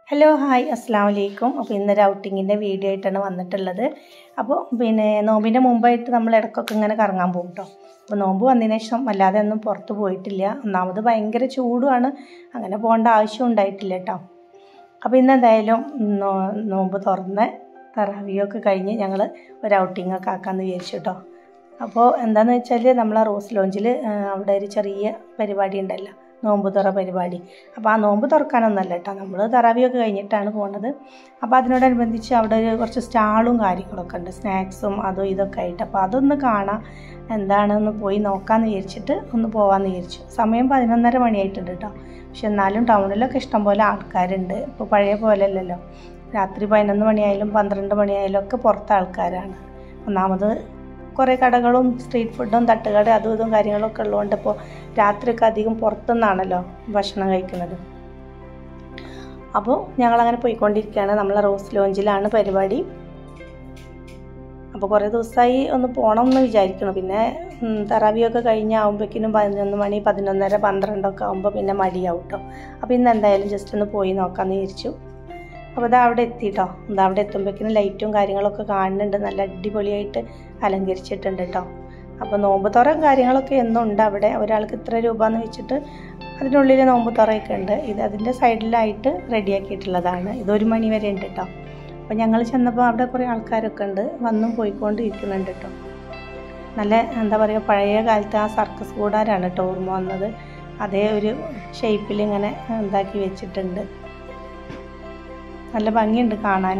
hello hi അസ്സാം വലൈക്കും അപ്പോൾ ഇന്നൊരു ഔട്ടിങ്ങിൻ്റെ വീഡിയോ ആയിട്ടാണ് വന്നിട്ടുള്ളത് അപ്പോൾ പിന്നെ നോമ്പിൻ്റെ മുമ്പായിട്ട് നമ്മൾ ഇടയ്ക്കൊക്കെ ഇങ്ങനെ കറങ്ങാൻ പോകും കേട്ടോ അപ്പോൾ നോമ്പ് വന്നതിന് ശേഷം വല്ലാതെ ഒന്നും പുറത്ത് പോയിട്ടില്ല ഒന്നാമത് ഭയങ്കര ചൂടുമാണ് അങ്ങനെ പോകേണ്ട ആവശ്യം ഉണ്ടായിട്ടില്ല കേട്ടോ അപ്പോൾ ഇന്ന് എന്തായാലും നോ നോമ്പ് തുറന്ന് തറാവിയൊക്കെ കഴിഞ്ഞ് ഞങ്ങൾ ഒരു ഔട്ടിങ്ങൊക്കെ ആക്കാമെന്ന് വിചാരിച്ചു കേട്ടോ അപ്പോൾ എന്താണെന്ന് വെച്ചാൽ നമ്മളെ റോസ് ലോഞ്ചിൽ അവിടെ ഒരു ചെറിയ പരിപാടി ഉണ്ടല്ലോ നോമ്പ് തുറ പരിപാടി അപ്പോൾ ആ നോമ്പ് തുറക്കാനൊന്നല്ല കേട്ടോ നമ്മൾ തറാവിയൊക്കെ കഴിഞ്ഞിട്ടാണ് പോകുന്നത് അപ്പോൾ അതിനോടനുബന്ധിച്ച് അവിടെ ഒരു കുറച്ച് സ്റ്റാളും കാര്യങ്ങളൊക്കെ ഉണ്ട് സ്നാക്സും അതും ഇതൊക്കെ ആയിട്ട് അപ്പോൾ അതൊന്ന് കാണാം എന്താണെന്ന് പോയി നോക്കാമെന്ന് വിചാരിച്ചിട്ട് ഒന്ന് പോകാമെന്ന് വിചാരിച്ചു സമയം പതിനൊന്നര മണിയായിട്ടുണ്ട് കേട്ടോ പക്ഷെ എന്നാലും ടൗണിലൊക്കെ ഇഷ്ടംപോലെ ആൾക്കാരുണ്ട് ഇപ്പോൾ പഴയ പോലെ അല്ലല്ലോ രാത്രി പതിനൊന്ന് മണിയായാലും പന്ത്രണ്ട് മണിയായാലും ഒക്കെ പുറത്തെ ആൾക്കാരാണ് ഒന്നാമത് കുറേ കടകളും സ്ട്രീറ്റ് ഫുഡും തട്ടുകട അതും ഇതും കാര്യങ്ങളൊക്കെ ഉള്ളതുകൊണ്ട് ഇപ്പോൾ രാത്രിയൊക്കെ അധികം പുറത്തുനിന്നാണല്ലോ ഭക്ഷണം കഴിക്കുന്നത് അപ്പോൾ ഞങ്ങളങ്ങനെ പോയിക്കൊണ്ടിരിക്കുകയാണ് നമ്മളെ റോസ് ലോഞ്ചിലാണ് പരിപാടി അപ്പോൾ കുറേ ദിവസമായി ഒന്ന് പോകണം എന്ന് വിചാരിക്കണം പിന്നെ തറാവിയൊക്കെ കഴിഞ്ഞാകുമ്പോഴേക്കിനും പതിനൊന്ന് മണി പതിനൊന്നര പന്ത്രണ്ടൊക്കെ ആകുമ്പോൾ പിന്നെ മടിയാവും കേട്ടോ അപ്പോൾ ഇന്ന് എന്തായാലും ജസ്റ്റ് ഒന്ന് പോയി നോക്കാമെന്ന് വിചാരിച്ചു അപ്പോൾ ഇത് അവിടെ എത്തിട്ടോ ഇത് അവിടെ എത്തുമ്പോഴേക്കിനും ലൈറ്റും കാര്യങ്ങളൊക്കെ കാണുന്നുണ്ട് നല്ല അടിപൊളിയായിട്ട് അലങ്കരിച്ചിട്ടുണ്ട് കേട്ടോ അപ്പോൾ നോമ്പ് തുറ കാര്യങ്ങളൊക്കെ എന്നും ഉണ്ട് അവിടെ ഒരാൾക്ക് ഇത്ര രൂപ എന്ന് വെച്ചിട്ട് അതിനുള്ളിൽ നോമ്പ് തുറയൊക്കെ ഉണ്ട് ഇത് അതിൻ്റെ സൈഡിലായിട്ട് റെഡിയാക്കിയിട്ടുള്ളതാണ് ഇതൊരു മണി വരെ ഉണ്ട് കേട്ടോ അപ്പോൾ ഞങ്ങൾ ചെന്നപ്പോൾ അവിടെ കുറേ ആൾക്കാരൊക്കെ ഉണ്ട് വന്നും പോയിക്കൊണ്ട് ഇരിക്കുന്നുണ്ട് കേട്ടോ നല്ല എന്താ പറയുക പഴയ കാലത്ത് ആ സർക്കസ് കൂടാരാണ് കേട്ടോ ഓർമ്മ വന്നത് അതേ ഒരു ഷേപ്പിൽ ഇങ്ങനെ ഉണ്ടാക്കി വെച്ചിട്ടുണ്ട് നല്ല ഭംഗിയുണ്ട് കാണാൻ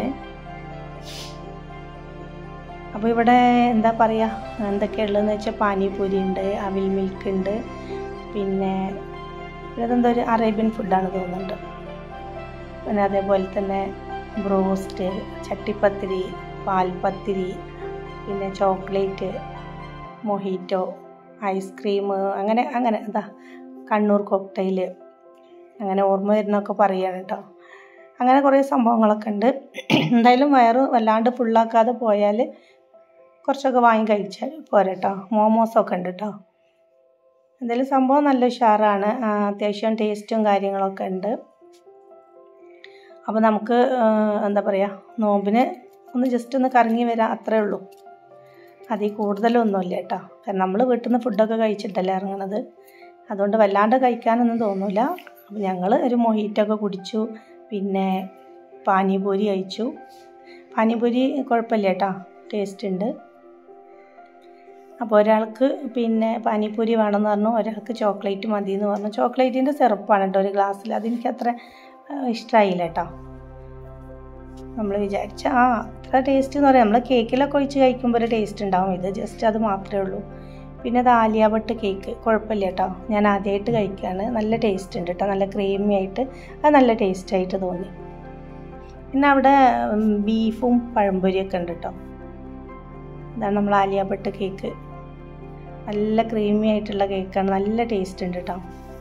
അപ്പോൾ ഇവിടെ എന്താ പറയുക എന്തൊക്കെയുള്ളതെന്ന് വെച്ചാൽ പാനിപൂരി ഉണ്ട് അവിൽ മിൽക്ക് ഉണ്ട് പിന്നെ ഇതെന്തോ ഒരു അറേബ്യൻ ഫുഡാണ് തോന്നുന്നുണ്ട് പിന്നെ അതേപോലെ തന്നെ ബ്രോസ്റ്റ് ചട്ടിപ്പത്തിരി പാൽപ്പത്തിരി പിന്നെ ചോക്ലേറ്റ് മൊഹീറ്റോ ഐസ്ക്രീം അങ്ങനെ അങ്ങനെ എന്താ കണ്ണൂർ കോക്ടെയിൽ അങ്ങനെ ഓർമ്മ വരുന്നൊക്കെ പറയുകയാണ് കേട്ടോ അങ്ങനെ കുറേ സംഭവങ്ങളൊക്കെ ഉണ്ട് എന്തായാലും വയറ് വല്ലാണ്ട് ഫുള്ളാക്കാതെ പോയാൽ കുറച്ചൊക്കെ വാങ്ങി കഴിച്ചാൽ പോരെ കേട്ടോ മോമോസൊക്കെ ഉണ്ട് കേട്ടോ എന്തായാലും സംഭവം നല്ല ഉഷാറാണ് അത്യാവശ്യം ടേസ്റ്റും കാര്യങ്ങളൊക്കെ ഉണ്ട് അപ്പോൾ നമുക്ക് എന്താ പറയുക നോമ്പിന് ഒന്ന് ജസ്റ്റ് ഒന്ന് കറങ്ങി വരാം അത്രേ ഉള്ളൂ അതിൽ കൂടുതലൊന്നുമില്ല കേട്ടോ കാരണം നമ്മൾ വീട്ടിൽ നിന്ന് ഫുഡൊക്കെ കഴിച്ചിട്ടല്ലേ ഇറങ്ങണത് അതുകൊണ്ട് വല്ലാണ്ട് കഴിക്കാനൊന്നും തോന്നില്ല അപ്പോൾ ഞങ്ങൾ ഒരു മൊഹീറ്റൊക്കെ കുടിച്ചു പിന്നെ പാനിപൂരി കഴിച്ചു പാനിപൂരി കുഴപ്പമില്ല കേട്ടോ ടേസ്റ്റ് ഉണ്ട് അപ്പോൾ ഒരാൾക്ക് പിന്നെ പാനിപൂരി വേണമെന്ന് പറഞ്ഞു ഒരാൾക്ക് ചോക്ലേറ്റ് മതി എന്ന് പറഞ്ഞു ചോക്ലേറ്റിൻ്റെ സിറപ്പാണ് കേട്ടോ ഒരു ഗ്ലാസ്സിൽ അതെനിക്ക് അത്ര ഇഷ്ടമായില്ല കേട്ടോ നമ്മൾ വിചാരിച്ച ആ അത്ര ടേസ്റ്റ് എന്ന് പറയാം നമ്മൾ കേക്കിലൊക്കെ ഒഴിച്ച് കഴിക്കുമ്പോൾ ഒരു ടേസ്റ്റ് ഉണ്ടാവും ഇത് ജസ്റ്റ് അത് മാത്രമേ ഉള്ളൂ പിന്നെ അത് ആലിയ ഭട്ട് കേക്ക് കുഴപ്പമില്ല കേട്ടോ ഞാൻ ആദ്യമായിട്ട് കഴിക്കുകയാണ് നല്ല ടേസ്റ്റ് ഉണ്ട് കേട്ടോ നല്ല ക്രീമി ആയിട്ട് അത് നല്ല ടേസ്റ്റ് ആയിട്ട് തോന്നി പിന്നെ അവിടെ ബീഫും പഴംപൊരിയൊക്കെ ഉണ്ട് കേട്ടോ ഇതാണ് നമ്മൾ ആലിയ ഭട്ട് കേക്ക് നല്ല ക്രീമി ആയിട്ടുള്ള കേക്കാണ് നല്ല ടേസ്റ്റ് ഉണ്ട് കേട്ടോ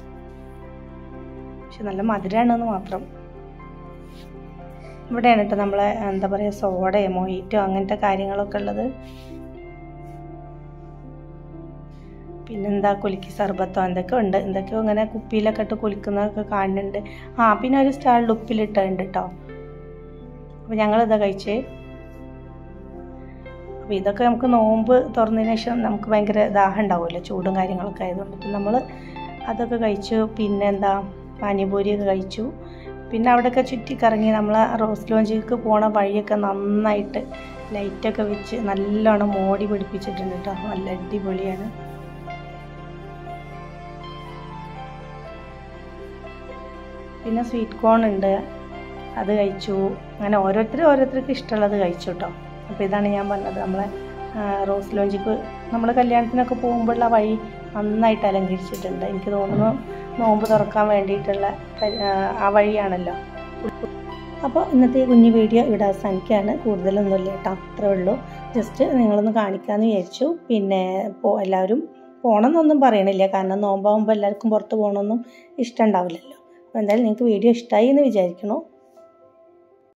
പക്ഷെ നല്ല മധുരമാണെന്ന് മാത്രം ഇവിടെയാണ് കേട്ടോ നമ്മളെ എന്താ പറയുക സോഡയോ മൊയ്റ്റോ അങ്ങനത്തെ കാര്യങ്ങളൊക്കെ ഉള്ളത് പിന്നെന്താ കുലുക്കി സർബത്തോ എന്തൊക്കെ ഉണ്ട് എന്തൊക്കെയോ ഇങ്ങനെ കുപ്പിയിലൊക്കെ ഇട്ട് കുലിക്കുന്നതൊക്കെ കാണുന്നുണ്ട് ആ പിന്നെ ഒരു സ്റ്റാളിൽ ഉപ്പിലിട്ടുണ്ട് കേട്ടോ അപ്പോൾ ഞങ്ങളിതാ കഴിച്ചേ അപ്പോൾ ഇതൊക്കെ നമുക്ക് നോമ്പ് തുറന്നതിന് ശേഷം നമുക്ക് ഭയങ്കര ദാഹം ഉണ്ടാവുമല്ലോ ചൂടും കാര്യങ്ങളൊക്കെ ആയതുകൊണ്ട് അപ്പം നമ്മൾ അതൊക്കെ കഴിച്ചു പിന്നെ എന്താ പാനിപൂരിയൊക്കെ കഴിച്ചു പിന്നെ അവിടെയൊക്കെ ചുറ്റിക്കറങ്ങി നമ്മൾ റോസ് ലോഞ്ചിലേക്ക് പോണ വഴിയൊക്കെ നന്നായിട്ട് ലൈറ്റൊക്കെ വെച്ച് നല്ലോണം മോടി പിടിപ്പിച്ചിട്ടുണ്ട് കേട്ടോ നല്ല അടിപൊളിയാണ് പിന്നെ സ്വീറ്റ് കോൺ ഉണ്ട് അത് കഴിച്ചു അങ്ങനെ ഓരോരുത്തർ ഓരോരുത്തർക്ക് ഇഷ്ടമുള്ളത് കഴിച്ചു കേട്ടോ അപ്പോൾ ഇതാണ് ഞാൻ പറഞ്ഞത് നമ്മളെ റോസ് ലോഞ്ചിക്ക് നമ്മൾ കല്യാണത്തിനൊക്കെ പോകുമ്പോഴുള്ള വഴി നന്നായിട്ട് അലങ്കരിച്ചിട്ടുണ്ട് എനിക്ക് തോന്നുന്നു നോമ്പ് തുറക്കാൻ വേണ്ടിയിട്ടുള്ള ആ വഴിയാണല്ലോ അപ്പോൾ ഇന്നത്തെ കുഞ്ഞു വീഡിയോ ഇവിടെ അവസാനിക്കുകയാണ് കൂടുതലൊന്നുമില്ല കേട്ടോ അത്രേ ഉള്ളൂ ജസ്റ്റ് നിങ്ങളൊന്ന് കാണിക്കാമെന്ന് വിചാരിച്ചു പിന്നെ ഇപ്പോൾ എല്ലാവരും പോകണമെന്നൊന്നും പറയണില്ല കാരണം നോമ്പാകുമ്പോൾ എല്ലാവർക്കും പുറത്ത് പോകണമെന്നും ഇഷ്ടമുണ്ടാവില്ലല്ലോ അപ്പോൾ എന്തായാലും നിങ്ങൾക്ക് വീഡിയോ ഇഷ്ടമായി എന്ന് വിചാരിക്കണോ